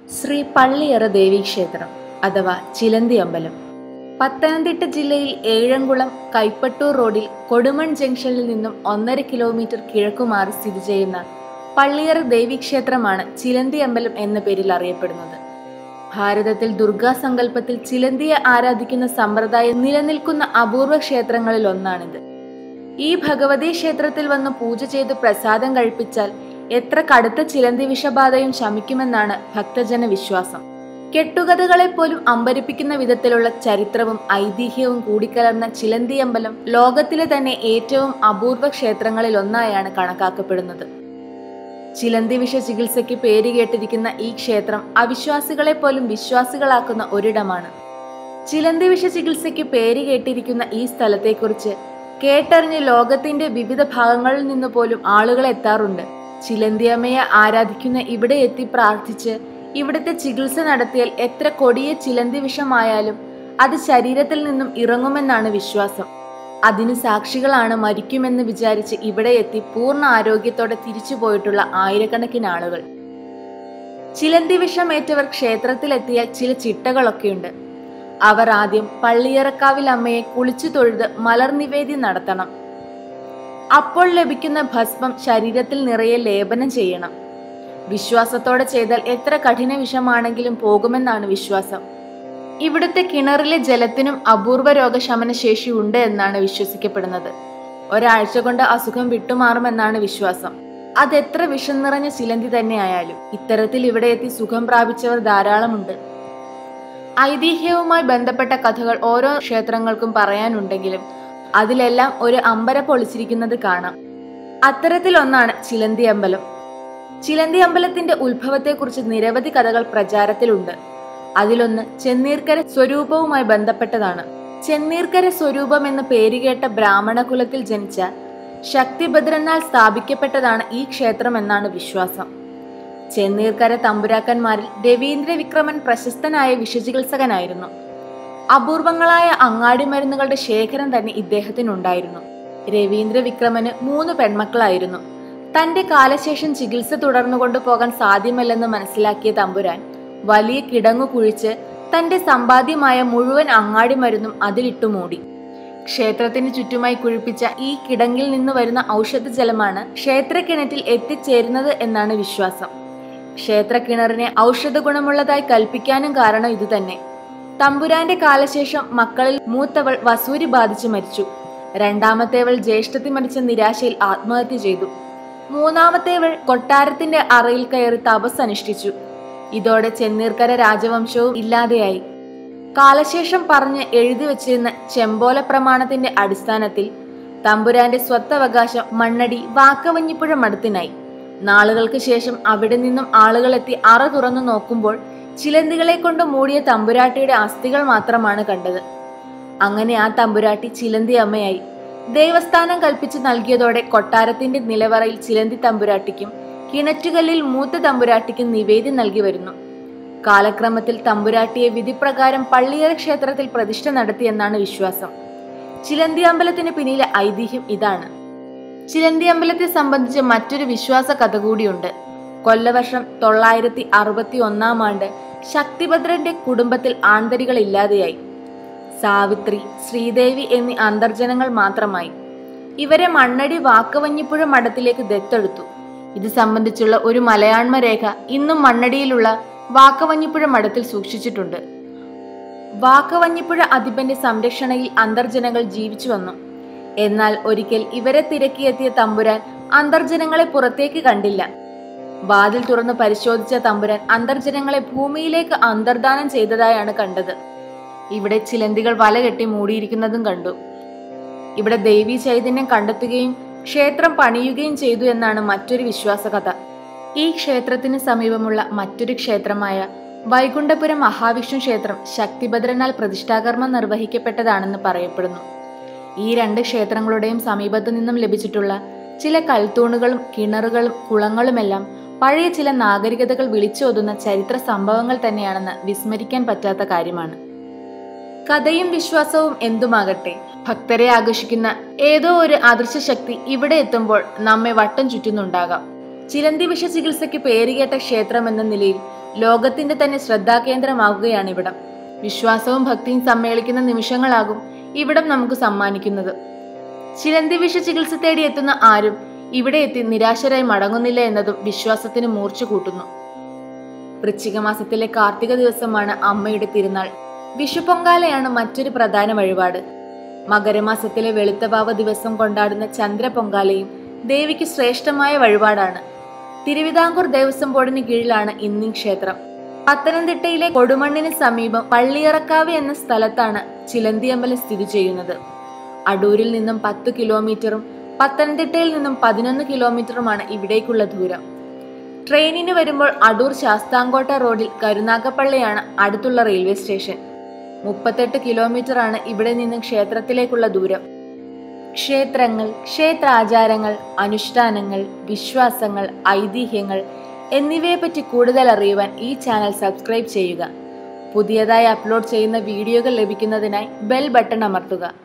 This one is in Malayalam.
ശ്രീ പള്ളിയറ ദേവീക്ഷേത്രം അഥവാ ചിലന്തി അമ്പലം പത്തനംതിട്ട ജില്ലയിൽ ഏഴംകുളം കൈപ്പട്ടൂർ റോഡിൽ കൊടുമൺ ജംഗ്ഷനിൽ നിന്നും ഒന്നര കിലോമീറ്റർ കിഴക്കുമാറി സ്ഥിതി ചെയ്യുന്ന പള്ളിയറ ദേവീക്ഷേത്രമാണ് ചിലന്തി അമ്പലം എന്ന പേരിൽ അറിയപ്പെടുന്നത് ഭാരതത്തിൽ ദുർഗാ സങ്കല്പത്തിൽ ചിലന്തിയെ ആരാധിക്കുന്ന സമ്പ്രദായം നിലനിൽക്കുന്ന അപൂർവ ക്ഷേത്രങ്ങളിൽ ഒന്നാണിത് ഈ ഭഗവതി ക്ഷേത്രത്തിൽ വന്ന് പൂജ ചെയ്ത് പ്രസാദം കഴിപ്പിച്ചാൽ എത്ര കടുത്ത ചിലന്തി വിഷബാധയും ശമിക്കുമെന്നാണ് ഭക്തജന വിശ്വാസം കെട്ടുകഥകളെ പോലും അമ്പരിപ്പിക്കുന്ന വിധത്തിലുള്ള ചരിത്രവും ഐതിഹ്യവും കൂടിക്കലർന്ന ചിലന്തി അമ്പലം ലോകത്തിലെ തന്നെ ഏറ്റവും അപൂർവ ക്ഷേത്രങ്ങളിൽ ഒന്നായാണ് കണക്കാക്കപ്പെടുന്നത് ചിലന്തി വിഷ ചികിത്സയ്ക്ക് പേരുകേട്ടിരിക്കുന്ന ഈ ക്ഷേത്രം അവിശ്വാസികളെ പോലും വിശ്വാസികളാക്കുന്ന ഒരിടമാണ് ചിലന്തി വിഷ ചികിത്സയ്ക്ക് പേരുകേട്ടിരിക്കുന്ന ഈ സ്ഥലത്തെക്കുറിച്ച് കേട്ടറിഞ്ഞ് ലോകത്തിന്റെ വിവിധ ഭാഗങ്ങളിൽ നിന്ന് പോലും ആളുകൾ എത്താറുണ്ട് ചിലന്തിയമ്മയെ ആരാധിക്കുന്ന ഇവിടെ എത്തി പ്രാർത്ഥിച്ച് ഇവിടുത്തെ ചികിത്സ നടത്തിയാൽ എത്ര കൊടിയ ചിലന്തി വിഷമായാലും അത് ശരീരത്തിൽ നിന്നും ഇറങ്ങുമെന്നാണ് വിശ്വാസം അതിന് സാക്ഷികളാണ് മരിക്കുമെന്ന് വിചാരിച്ച് ഇവിടെ എത്തി പൂർണ്ണ ആരോഗ്യത്തോടെ തിരിച്ചു പോയിട്ടുള്ള ആയിരക്കണക്കിന് ആളുകൾ ചിലന്തി വിഷമേറ്റവർ ക്ഷേത്രത്തിലെത്തിയാൽ ചില ചിട്ടകളൊക്കെയുണ്ട് അവർ ആദ്യം പള്ളിയറക്കാവിൽ അമ്മയെ കുളിച്ചു തൊഴുത് മലർനിവേദ്യം നടത്തണം അപ്പോൾ ലഭിക്കുന്ന ഭസ്മം ശരീരത്തിൽ നിറയെ ലേപനം ചെയ്യണം വിശ്വാസത്തോടെ ചെയ്താൽ എത്ര കഠിന വിഷമാണെങ്കിലും പോകുമെന്നാണ് വിശ്വാസം ഇവിടുത്തെ കിണറിലെ ജലത്തിനും അപൂർവ രോഗശമന ശേഷി ഉണ്ട് എന്നാണ് വിശ്വസിക്കപ്പെടുന്നത് ഒരാഴ്ച കൊണ്ട് അസുഖം വിട്ടുമാറുമെന്നാണ് വിശ്വാസം അതെത്ര വിഷം നിറഞ്ഞ ചിലന്തി തന്നെയായാലും ഇത്തരത്തിൽ ഇവിടെ എത്തി സുഖം പ്രാപിച്ചവർ ധാരാളമുണ്ട് ഐതിഹ്യവുമായി ബന്ധപ്പെട്ട കഥകൾ ഓരോ ക്ഷേത്രങ്ങൾക്കും പറയാനുണ്ടെങ്കിലും അതിലെല്ലാം ഒരു അമ്പര പൊളിച്ചിരിക്കുന്നത് കാണാം അത്തരത്തിലൊന്നാണ് ചിലന്തി അമ്പലം ചിലന്തി അമ്പലത്തിന്റെ ഉത്ഭവത്തെക്കുറിച്ച് നിരവധി കഥകൾ പ്രചാരത്തിലുണ്ട് അതിലൊന്ന് ചെന്നീർക്കര സ്വരൂപവുമായി ബന്ധപ്പെട്ടതാണ് ചെന്നീർക്കര സ്വരൂപം എന്ന പേരുകേട്ട ബ്രാഹ്മണ കുലത്തിൽ ജനിച്ച ശക്തിഭദ്രനാൽ സ്ഥാപിക്കപ്പെട്ടതാണ് ഈ ക്ഷേത്രം എന്നാണ് വിശ്വാസം ചെന്നീർക്കര തമ്പുരാക്കന്മാരിൽ രവീന്ദ്ര വിക്രമൻ പ്രശസ്തനായ വിഷചികിത്സകനായിരുന്നു അപൂർവങ്ങളായ അങ്ങാടി മരുന്നുകളുടെ ശേഖരം തന്നെ ഇദ്ദേഹത്തിനുണ്ടായിരുന്നു രവീന്ദ്ര വിക്രമന് മൂന്ന് പെൺമക്കളായിരുന്നു തന്റെ കാലശേഷം ചികിത്സ തുടർന്നു കൊണ്ടുപോകാൻ സാധ്യമല്ലെന്ന് മനസ്സിലാക്കിയ തമ്പുരാൻ വലിയ കിടങ്ങു കുഴിച്ച് തന്റെ സമ്പാദ്യമായ മുഴുവൻ അങ്ങാടി മരുന്നും അതിലിട്ടു മൂടി ക്ഷേത്രത്തിന് ചുറ്റുമായി കുഴിപ്പിച്ച ഈ കിടങ്ങിൽ നിന്ന് വരുന്ന ഔഷധ ജലമാണ് ക്ഷേത്രക്കിണറ്റിൽ എത്തിച്ചേരുന്നത് എന്നാണ് വിശ്വാസം ക്ഷേത്ര കിണറിനെ ഔഷധ ഗുണമുള്ളതായി കൽപ്പിക്കാനും കാരണം ഇതുതന്നെ തമ്പുരാന്റെ കാലശേഷം മക്കളിൽ മൂത്തവൾ വസൂരി ബാധിച്ചു മരിച്ചു രണ്ടാമത്തേവൾ ജ്യേഷ്ഠത്തി മരിച്ച നിരാശയിൽ ആത്മഹത്യ ചെയ്തു മൂന്നാമത്തേവൾ കൊട്ടാരത്തിന്റെ അറയിൽ കയറി തപസ് അനുഷ്ഠിച്ചു ഇതോടെ ചെന്നീർക്കര രാജവംശവും ഇല്ലാതെയായി കാലശേഷം പറഞ്ഞ് എഴുതി വച്ചിരുന്ന ചെമ്പോല പ്രമാണത്തിന്റെ അടിസ്ഥാനത്തിൽ തമ്പുരാന്റെ സ്വത്തവകാശം മണ്ണടി വാക്കവഞ്ഞിപ്പുഴ മഠത്തിനായി നാളുകൾക്ക് ശേഷം അവിടെ നിന്നും ആളുകളെത്തി അറ തുറന്നു നോക്കുമ്പോൾ ചിലന്തികളെ കൊണ്ട് മൂടിയ തമ്പുരാട്ടിയുടെ അസ്ഥികൾ മാത്രമാണ് കണ്ടത് അങ്ങനെ ആ തമ്പുരാട്ടി ചിലന്തി അമ്മയായി ദേവസ്ഥാനം കൽപ്പിച്ചു നൽകിയതോടെ കൊട്ടാരത്തിന്റെ നിലവറയിൽ ചിലന്തി തമ്പുരാട്ടിക്കും കിണറ്റുകല്ലിൽ മൂത്ത തമ്പുരാട്ടിക്കും നിവേദ്യം നൽകി വരുന്നു കാലക്രമത്തിൽ തമ്പുരാട്ടിയെ വിധിപ്രകാരം പള്ളിയറ ക്ഷേത്രത്തിൽ പ്രതിഷ്ഠ നടത്തിയെന്നാണ് വിശ്വാസം ചിലന്തി അമ്പലത്തിന് പിന്നിലെ ഐതിഹ്യം ഇതാണ് ചിലന്തി അമ്പലത്തെ സംബന്ധിച്ച് മറ്റൊരു വിശ്വാസ കഥ കൂടിയുണ്ട് കൊല്ലവർഷം തൊള്ളായിരത്തി അറുപത്തി ഒന്നാം ആണ്ട് ശക്തിഭദ്രന്റെ കുടുംബത്തിൽ ആന്തരികൾ ഇല്ലാതെയായി സാവിത്രി ശ്രീദേവി എന്നീ അന്തർജനങ്ങൾ മാത്രമായി ഇവരെ മണ്ണടി വാക്കവഞ്ഞിപ്പുഴ മഠത്തിലേക്ക് ദത്തെടുത്തു ഇത് സംബന്ധിച്ചുള്ള ഒരു മലയാണ്മ രേഖ ഇന്നും മണ്ണടിയിലുള്ള വാക്കവഞ്ഞിപ്പുഴ മഠത്തിൽ സൂക്ഷിച്ചിട്ടുണ്ട് വാക്കവഞ്ഞിപ്പുഴ അധിപന്റെ സംരക്ഷണയിൽ അന്തർജനങ്ങൾ ജീവിച്ചു വന്നു എന്നാൽ ഒരിക്കൽ ഇവരെ തിരക്കിയെത്തിയ തമ്പുരാൻ അന്തർജനങ്ങളെ പുറത്തേക്ക് കണ്ടില്ല വാതിൽ തുറന്ന് പരിശോധിച്ച തമ്പുരാൻ അന്തർജനങ്ങളെ ഭൂമിയിലേക്ക് അന്തർദാനം ചെയ്തതായാണ് കണ്ടത് ഇവിടെ ചിലന്തികൾ വല കെട്ടി മൂടിയിരിക്കുന്നതും കണ്ടു ഇവിടെ ദേവീ ചൈതന്യം കണ്ടെത്തുകയും ക്ഷേത്രം പണിയുകയും ചെയ്തു എന്നാണ് മറ്റൊരു വിശ്വാസകഥ ഈ ക്ഷേത്രത്തിന് സമീപമുള്ള മറ്റൊരു ക്ഷേത്രമായ വൈകുണ്ഠപുരം മഹാവിഷ്ണു ക്ഷേത്രം ശക്തിഭദ്രനാൽ പ്രതിഷ്ഠാകർമ്മം നിർവഹിക്കപ്പെട്ടതാണെന്ന് പറയപ്പെടുന്നു ഈ രണ്ട് ക്ഷേത്രങ്ങളുടെയും സമീപത്തു നിന്നും ലഭിച്ചിട്ടുള്ള ചില കൽത്തൂണുകളും കിണറുകളും കുളങ്ങളുമെല്ലാം പഴയ ചില നാഗരികതകൾ വിളിച്ചോതുന്ന ചരിത്ര സംഭവങ്ങൾ തന്നെയാണെന്ന് വിസ്മരിക്കാൻ പറ്റാത്ത കാര്യമാണ് കഥയും വിശ്വാസവും എന്തുമാകട്ടെ ഭക്തരെ ആകർഷിക്കുന്ന ഏതോ ഒരു അദൃശ്യ ശക്തി ഇവിടെ എത്തുമ്പോൾ നമ്മെ വട്ടം ചുറ്റുന്നുണ്ടാകാം ചിലന്തി വിഷ ചികിത്സയ്ക്ക് പേരുകേട്ട ക്ഷേത്രം എന്ന നിലയിൽ ലോകത്തിന്റെ തന്നെ ശ്രദ്ധാകേന്ദ്രമാകുകയാണ് ഇവിടം വിശ്വാസവും ഭക്തിയും സമ്മേളിക്കുന്ന നിമിഷങ്ങളാകും ഇവിടം നമുക്ക് സമ്മാനിക്കുന്നത് ചിലന്തി വിഷ ചികിത്സ തേടി എത്തുന്ന ആരും ഇവിടെ എത്തി നിരാശരായി മടങ്ങുന്നില്ല എന്നതും വിശ്വാസത്തിന് മൂർച്ച കൂട്ടുന്നു വൃശ്ചിക മാസത്തിലെ കാർത്തിക ദിവസമാണ് അമ്മയുടെ തിരുനാൾ വിഷുപൊങ്കാലയാണ് മറ്റൊരു പ്രധാന വഴിപാട് മകരമാസത്തിലെ വെളുത്തവാവ ദിവസം കൊണ്ടാടുന്ന ചന്ദ്രപൊങ്കാലയും ദേവിക്ക് ശ്രേഷ്ഠമായ വഴിപാടാണ് തിരുവിതാംകൂർ ദേവസ്വം ബോർഡിന് കീഴിലാണ് ഇന്നീ ക്ഷേത്രം പത്തനംതിട്ടയിലെ കൊടുമണ്ണിന് സമീപം പള്ളിയറക്കാവ് എന്ന സ്ഥലത്താണ് ചിലന്തിയമ്പലം സ്ഥിതി ചെയ്യുന്നത് അടൂരിൽ നിന്നും പത്ത് കിലോമീറ്ററും പത്തനംതിട്ടയിൽ നിന്നും പതിനൊന്ന് കിലോമീറ്ററുമാണ് ഇവിടേക്കുള്ള ദൂരം ട്രെയിനിന് വരുമ്പോൾ അടൂർ ശാസ്താംകോട്ട റോഡിൽ കരുനാഗപ്പള്ളിയാണ് അടുത്തുള്ള റെയിൽവേ സ്റ്റേഷൻ മുപ്പത്തെട്ട് കിലോമീറ്ററാണ് ഇവിടെ നിന്ന് ക്ഷേത്രത്തിലേക്കുള്ള ദൂരം ക്ഷേത്രങ്ങൾ ക്ഷേത്രാചാരങ്ങൾ അനുഷ്ഠാനങ്ങൾ വിശ്വാസങ്ങൾ ഐതിഹ്യങ്ങൾ എന്നിവയെപ്പറ്റി കൂടുതൽ അറിയുവാൻ ഈ ചാനൽ സബ്സ്ക്രൈബ് ചെയ്യുക പുതിയതായി അപ്ലോഡ് ചെയ്യുന്ന വീഡിയോകൾ ലഭിക്കുന്നതിനായി ബെൽ ബട്ടൺ അമർത്തുക